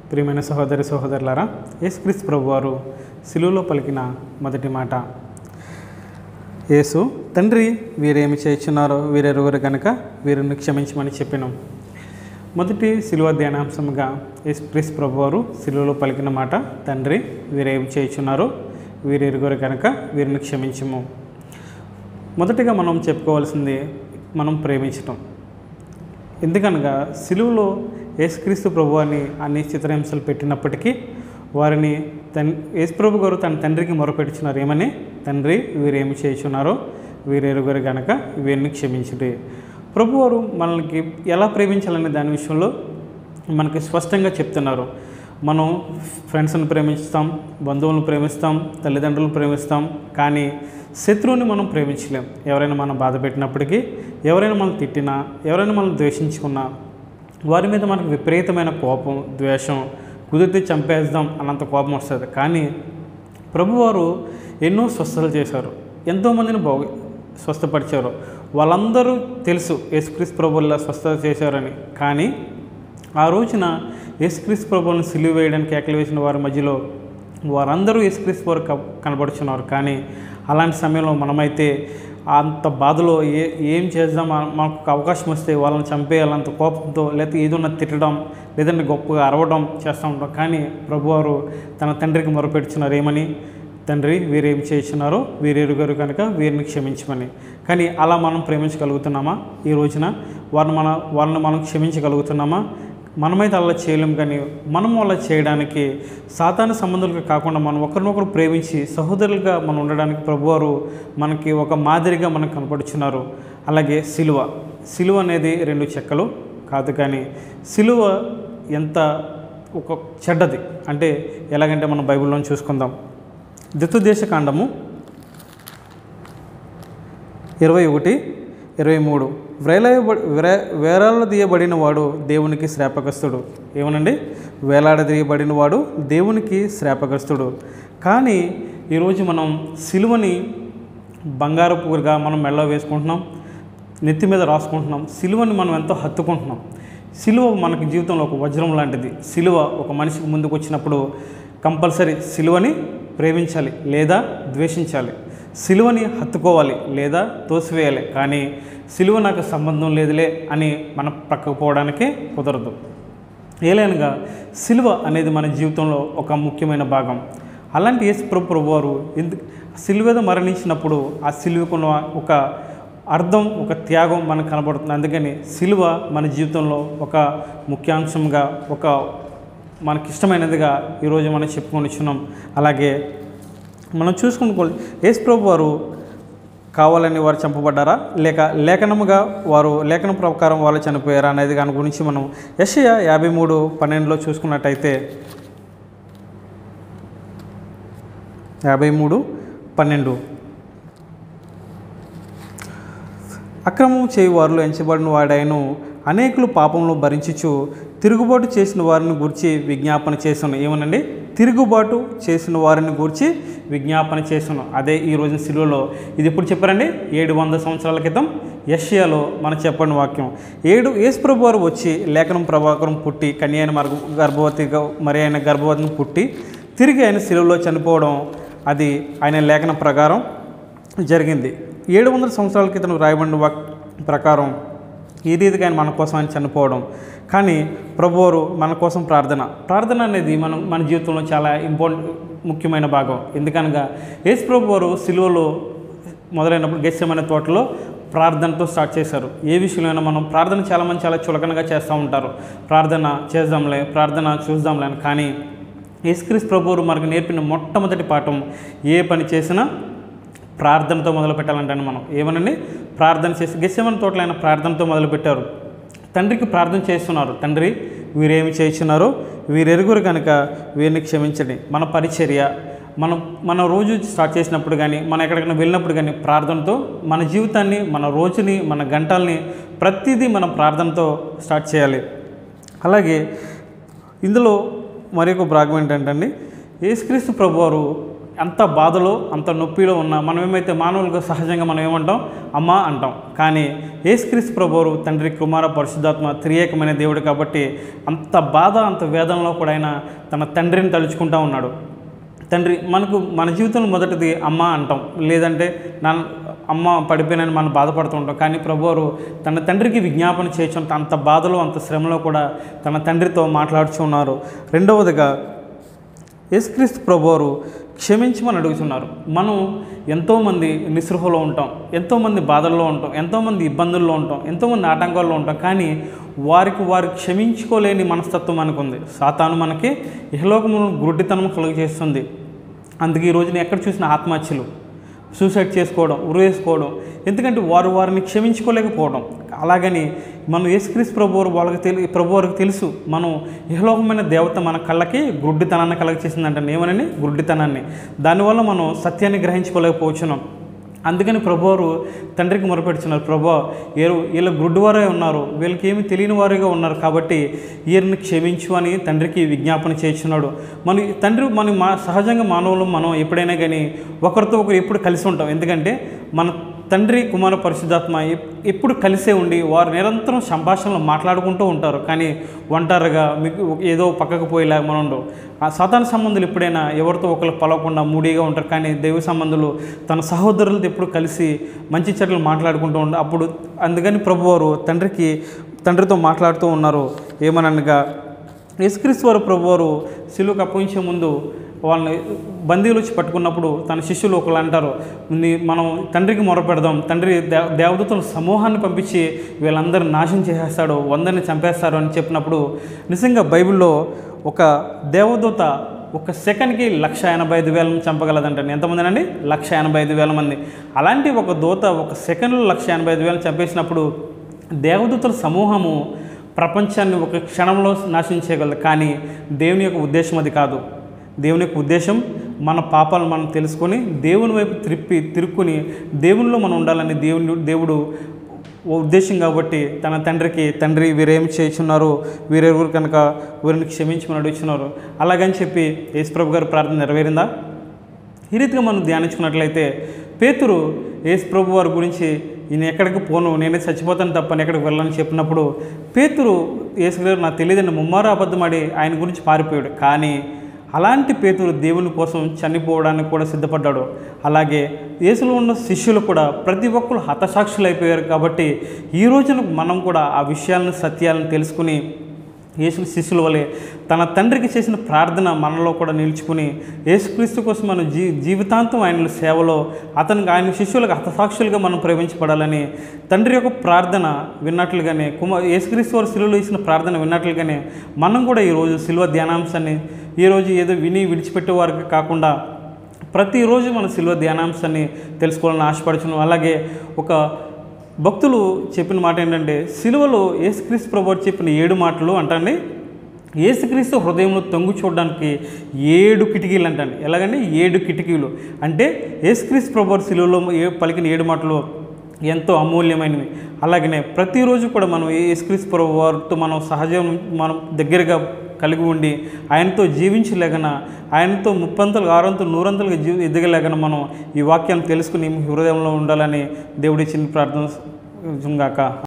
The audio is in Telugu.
ప్రియమైన సహోదరి సహోదరులారా యేసుక్రీస్తు ప్రభువారు సిలువలో పలికిన మొదటి మాట యేసు తండ్రి వీరేమి చేయుచున్నారో వీరెరుగురు కనుక వీరిని క్షమించమని చెప్పినాం మొదటి సిలువ ధ్యానాంశముగా యేసుక్రీస్తు ప్రభువారు సిలువలో పలికిన మాట తండ్రి వీరేమి చేయుచున్నారో వీరెరుగురు కనుక వీరిని క్షమించము మొదటిగా మనం చెప్పుకోవాల్సింది మనం ప్రేమించటం ఎందుకనగా సిలువలో యేసుక్రీస్తు ప్రభువాన్ని అన్ని చిత్రహింసలు పెట్టినప్పటికీ వారిని తన్ యేసుప్రభు గారు తన తండ్రికి మొరపెట్టుచున్నారు ఏమని తండ్రి వీరేమి చేయుచున్నారో వీరెరుగురు గనక వీరిని క్షమించుడి ప్రభువారు మనల్ని ఎలా ప్రేమించాలనే దాని విషయంలో మనకి స్పష్టంగా చెప్తున్నారు మనం ఫ్రెండ్స్ని ప్రేమిస్తాం బంధువులను ప్రేమిస్తాం తల్లిదండ్రులను ప్రేమిస్తాం కానీ శత్రువుని మనం ప్రేమించలేం ఎవరైనా మనం బాధ పెట్టినప్పటికీ ఎవరైనా మనం తిట్టినా ఎవరైనా మనం ద్వేషించుకున్నా వారి మీద మనకు విపరీతమైన కోపం ద్వేషం కుదిరితే చంపేద్దాం అన్నంత కోపం వస్తుంది కానీ ప్రభువారు ఎన్నో స్వస్థతలు చేశారు ఎంతోమందిని బాగు స్వస్థపరిచారు వాళ్ళందరూ తెలుసు యేసుక్రీస్తు ప్రభుల్లా స్వస్థత చేశారని కానీ ఆ రోజున యేసుక్రీస్తు ప్రభువులను సిలువ వేయడానికి కేకలు వేసిన వారి మధ్యలో వారందరూ యేసుక్రీస్తు వారు క- కనబడుచున్నారు కానీ అలాంటి సమయంలో మనమైతే అంత బాధలో ఏ ఏం చేద్దాం మన- మనకు ఒక అవకాశం వస్తే వాళ్ళని చంపేయాలంత కోపంతో లేకపోతే ఏదన్నా తిట్టడం లేదంటే గొప్పగా అరవడం చేస్తూ ఉంటాం కానీ ప్రభువారు తన తండ్రికి మొరపెడుచున్నారు ఏమని తండ్రి వీరేం చేయించున్నారో వీరెరుగారు కనుక వీరిని క్షమించమని కానీ అలా మనం ప్రేమించగలుగుతున్నామా ఈ రోజున వారిని మన వాళ్ళని మనం క్షమించగలుగుతున్నామా మనమైతే అలా చేయలేం కానీ మనం అలా చేయడానికి సాధారణ సంబంధాలుగా కాకుండా మనం ఒకరినొకరు ప్రేమించి సహోదరులుగా మనం ఉండడానికి ప్రభువారు మనకి ఒక మాదిరిగా మనకు కనపడుచున్నారు అలాగే సిలువ సిలువ అనేది రెండు చెక్కలు కాదు కానీ సిలువ ఎంత ఒక చెడ్డది అంటే ఎలాగంటే మనం బైబిల్లో చూసుకుందాం దితుదేశ కాండము ఇరవై ఒకటి ఇరవై మూడు వేలాయబడి వేరే వేలాడదీయబడిన వాడు దేవునికి శ్రాపగ్రస్తుడు ఏమనండి వేలాడదీయబడిన వాడు దేవునికి శ్రాపగ్రస్తుడు కానీ ఈరోజు మనం సిలువని బంగారపుగా మనం మెళ్ళ వేసుకుంటున్నాం నెత్తి మీద రాసుకుంటున్నాం సిలువని మనం ఎంతో హత్తుకుంటున్నాం సిలువ మనకి జీవితంలో ఒక వజ్రం లాంటిది సిలువ ఒక మనిషికి ముందుకు వచ్చినప్పుడు కంపల్సరీ సిలువని ప్రేమించాలి లేదా ద్వేషించాలి సిలువని హత్తుకోవాలి లేదా తోసివేయాలి కానీ సిలువ నాకు సంబంధం లేదులే అని మనం ప్రక్కకు పోవడానికి కుదరదు ఏలైనగా సిలువ అనేది మన జీవితంలో ఒక ముఖ్యమైన భాగం అలాంటి యేసు ప్రభు ప్రభువారు ఎందుకు సిలువద మరణించినప్పుడు ఆ సిలువకున్న ఒక అర్థం ఒక త్యాగం మనకు కనబడుతుంది అందుకని సిలువ మన జీవితంలో ఒక ముఖ్యాంశంగా ఒక మనకిష్టమైనదిగా ఈరోజు మనం చెప్పుకొని అలాగే మనం చూసుకున్న యేసు ప్రభు వారు కావాలని వారు చంపబడ్డారా లేక లేఖనముగా వారు లేఖనం ప్రకారం వాళ్ళు చనిపోయారా అనేది దాని గురించి మనం యషయ యాభై మూడు పన్నెండులో చూసుకున్నట్టయితే యాభై మూడు పన్నెండు అక్రమం చేయు వారిలో ఎంచబడిన వాడైను అనేకులు పాపంలో భరించుచు తిరుగుబాటు చేసిన వారిని గురించి విజ్ఞాపన చేసాను ఏమనండి తిరుగుబాటు చేసిన వారిని గురించి విజ్ఞాపన చేసాను అదే ఈ రోజున సిలువలో ఇది ఎప్పుడు చెప్పారండి ఏడు వందల సంవత్సరాల క్రితం యష్యాలో మన చెప్పని వాక్యం ఏడు యేసుప్రభు వారు వచ్చి లేఖనం ప్రభాకరం పుట్టి కన్య అయిన మార్గ గర్భవతిగా మరి ఆయన గర్భవతిని పుట్టి తిరిగి ఆయన సిలువలో చనిపోవడం అది ఆయన లేఖనం ప్రకారం జరిగింది ఏడు వందల సంవత్సరాల క్రితం రాయబడిన వాక్ ప్రకారం ఈ రీతిగా ఆయన మన కోసం ఆయన చనిపోవడం కానీ ప్రభువారు మన కోసం ప్రార్థన ప్రార్థన అనేది మనం మన జీవితంలో చాలా ఇంపార్టెంట్ ముఖ్యమైన భాగం ఎందుకనగా యేసు ప్రభు వారు సిలువలో మొదలైనప్పుడు గెస్సమైన తోటలో ప్రార్థనతో స్టార్ట్ చేశారు ఏ విషయంలో మనం ప్రార్థన చాలామంది చాలా చులకనగా చేస్తూ ఉంటారు ప్రార్థన చేద్దాంలే ప్రార్థన చూద్దాంలే అని కానీ యేసుక్రీస్తు ప్రభువారు మనకు నేర్పిన మొట్టమొదటి పాఠం ఏ పని చేసినా ప్రార్థనతో మొదలు పెట్టాలంటాను మనం ఏమనండి ప్రార్థన చేసి గెస్సెమని తోటలో ఆయన ప్రార్థనతో మొదలుపెట్టారు తండ్రికి ప్రార్థన చేస్తున్నారు తండ్రి వీరేమి చేయించున్నారో వీరెరుగురు కనుక వీరిని క్షమించండి మన పరిచర్య మనం మన రోజు స్టార్ట్ చేసినప్పుడు కానీ మనం ఎక్కడికైనా వెళ్ళినప్పుడు కానీ ప్రార్థనతో మన జీవితాన్ని మన రోజుని మన గంటల్ని ప్రతిదీ మనం ప్రార్థనతో స్టార్ట్ చేయాలి అలాగే ఇందులో మరి ఒక భాగం ఏంటంటే అండి యేసుక్రీస్తు ప్రభువారు అంత బాధలో అంత నొప్పిలో ఉన్న మనం ఏమైతే మానవులుగా సహజంగా మనం ఏమంటాం అమ్మ అంటాం కానీ యేసుక్రీస్తు ప్రభువారు తండ్రి కుమార పరిశుద్ధాత్మ త్రియేకమైన దేవుడు కాబట్టి అంత బాధ అంత వేదనలో కూడా ఆయన తన తండ్రిని తలుచుకుంటా ఉన్నాడు తండ్రి మనకు మన జీవితంలో మొదటిది అమ్మ అంటాం లేదంటే నా అమ్మ పడిపోయినని మనం బాధపడుతుంటాం కానీ ప్రభువారు తన తండ్రికి విజ్ఞాపన చేయటం అంత బాధలో అంత శ్రమలో కూడా తన తండ్రితో మాట్లాడుచు ఉన్నారు రెండవదిగా యేసుక్రీస్తు ప్రభువారు క్షమించమని అడుగుతున్నారు మనం ఎంతోమంది నిస్పృహలో ఉంటాం ఎంతోమంది బాధల్లో ఉంటాం ఎంతోమంది ఇబ్బందుల్లో ఉంటాం ఎంతోమంది ఆటంకాల్లో ఉంటాం కానీ వారికి వారు క్షమించుకోలేని మనస్తత్వం మనకుంది సాతాను మనకి ఇహలోకమును గుడ్డితనం కలుగజేస్తుంది అందుకే ఈ రోజున ఎక్కడ చూసిన ఆత్మహత్యలు సూసైడ్ చేసుకోవడం ఉరేసుకోవడం ఎందుకంటే వారు వారిని క్షమించుకోలేకపోవడం అలాగని మనం యేసుక్రీస్తు ప్రభు వారు వాళ్ళకి తెలి ప్రభు వారికి తెలుసు మనం ఇహలోకమైన దేవత మన కళ్ళకి గుడ్డితనాన్ని కలగ చేసిందంటే ఏమనని గుడ్డితనాన్ని దానివల్ల మనం సత్యాన్ని గ్రహించుకోలేకపోతున్నాం అందుకని ప్రభువారు తండ్రికి మొరపెడుతున్నారు ప్రభా ఏరు వీళ్ళు గుడ్డివారే ఉన్నారు వీళ్ళకి ఏమి తెలియని వారుగా ఉన్నారు కాబట్టి వీరిని క్షమించు అని తండ్రికి విజ్ఞాపన చేస్తున్నాడు మన తండ్రి మన మా సహజంగా మానవులు మనం ఎప్పుడైనా కానీ ఒకరితో ఒకరు ఎప్పుడు కలిసి ఉంటాం ఎందుకంటే మన తండ్రి కుమార పరిశుద్ధాత్మ ఎప్- ఎప్పుడు కలిసే ఉండి వారు నిరంతరం సంభాషణలు మాట్లాడుకుంటూ ఉంటారు కానీ ఒంటరిగా మీకు ఏదో పక్కకు పోయేలాగా మనం ఉండవు ఆ సాధారణ సంబంధులు ఎప్పుడైనా ఎవరితో ఒకరు పలవకుండా మూడీగా ఉంటారు కానీ దైవ సంబంధులు తన సహోదరులతో ఎప్పుడు కలిసి మంచి చెట్లు మాట్లాడుకుంటూ ఉంటారు అప్పుడు అందుకని ప్రభువారు తండ్రికి తండ్రితో మాట్లాడుతూ ఉన్నారు ఏమనగా యేసుక్రీస్తు వారు ప్రభువారు సిలువకు అప్పగించే ముందు వాళ్ళని బందీలు వచ్చి పట్టుకున్నప్పుడు తన శిష్యులు ఒకళ్ళు అంటారు "నీ- మనం తండ్రికి మొరపెడదాం తండ్రి దేవ దేవదూతల సమూహాన్ని పంపించి వీళ్ళందరిని నాశనం చేసేస్తాడు వందరిని చంపేస్తారు అని చెప్పినప్పుడు నిజంగా బైబిల్లో ఒక దేవదూత ఒక సెకండ్కి లక్ష ఎనభై ఐదు వేల మంది చంపగలదంటండి ఎంతమందినండి లక్ష ఎనభై ఐదు వేల మంది అలాంటి ఒక దూత ఒక సెకండ్లో లక్ష ఎనభై ఐదు వేలు చంపేసినప్పుడు దేవదూతల సమూహము ప్రపంచాన్ని ఒక క్షణంలో నాశనం చేయగలదు కానీ దేవుని యొక్క ఉద్దేశం అది కాదు దేవుని యొక్క ఉద్దేశం మన పాపాలను మనం తెలుసుకొని దేవుని వైపు త్రిప్పి తిరుక్కుని దేవునిలో మనం ఉండాలని దేవుని దేవుడు ఓ ఉద్దేశం కాబట్టి తన తండ్రికి తండ్రి వీరేం చేస్తున్నారు వీరెవరు కనుక వీరిని క్షమించమని అడుగుతున్నారు అలాగని చెప్పి యేసుప్రభు గారి ప్రార్థన నెరవేరిందా ఈ రీతిగా మనం ధ్యానించుకున్నట్లయితే పేతురు యేసు ప్రభు వారి గురించి ఈయన ఎక్కడికి పోను నేనే చచ్చిపోతాను తప్ప నేను ఎక్కడికి వెళ్ళని చెప్పినప్పుడు పేతురు యేసు గారు నాకు తెలియదని ముమ్మారు అబద్ధమాడి ఆయన గురించి పారిపోయాడు కానీ అలాంటి పేతురు దేవుని కోసం చనిపోవడానికి కూడా సిద్ధపడ్డాడు అలాగే యేసులో ఉన్న శిష్యులు కూడా ప్రతి ఒక్కరు హతసాక్షులు అయిపోయారు కాబట్టి ఈ రోజున మనం కూడా ఆ విషయాలను సత్యాలను తెలుసుకుని యేసు శిష్యుల వలె తన తండ్రికి చేసిన ప్రార్థన మనలో కూడా నిలుచుకుని యేసుక్రీస్తు కోసం మన జీ జీవితాంతం ఆయన సేవలో అతనికి ఆయన శిష్యులకు హతసాక్షులుగా మనం ప్రేమించబడాలని తండ్రి యొక్క ప్రార్థన విన్నట్లుగానే కుమార్ యేసుక్రీస్తు వారు శిలువలో ఇచ్చిన ప్రార్థన విన్నట్లుగానే మనం కూడా ఈరోజు శిలువ ధ్యానాంశాన్ని ఈరోజు ఏదో విని విడిచిపెట్టే వారికి కాకుండా ప్రతిరోజు మన శిలువ ధ్యానాంశాన్ని తెలుసుకోవాలని ఆశపడుచున్నాం అలాగే ఒక భక్తులు చెప్పిన మాట ఏంటంటే సిలువలో యేసుక్రీస్తు ప్రభు చెప్పిన ఏడు మాటలు అంటండి యేసుక్రీస్తు హృదయంలో తొంగు చూడడానికి ఏడు కిటికీలు అంటండి ఎలాగంటే ఏడు కిటికీలు అంటే యేసుక్రీస్తు ప్రభు సిలువలో ఏ పలికిన ఏడు మాటలు ఎంతో అమూల్యమైనవి అలాగనే ప్రతిరోజు కూడా మనం ఏ యేసుక్రీస్తు ప్రభు వారితో మనం సహజం మనం దగ్గరగా కలిగి ఉండి ఆయనతో జీవించలేగన ఆయనతో ముప్పంతలు ఆరంతలు నూరంతలుగా జీ ఎదగలేగన మనం ఈ వాక్యాన్ని తెలుసుకుని హృదయంలో ఉండాలని దేవుడి చిన్న ప్రార్థన గాక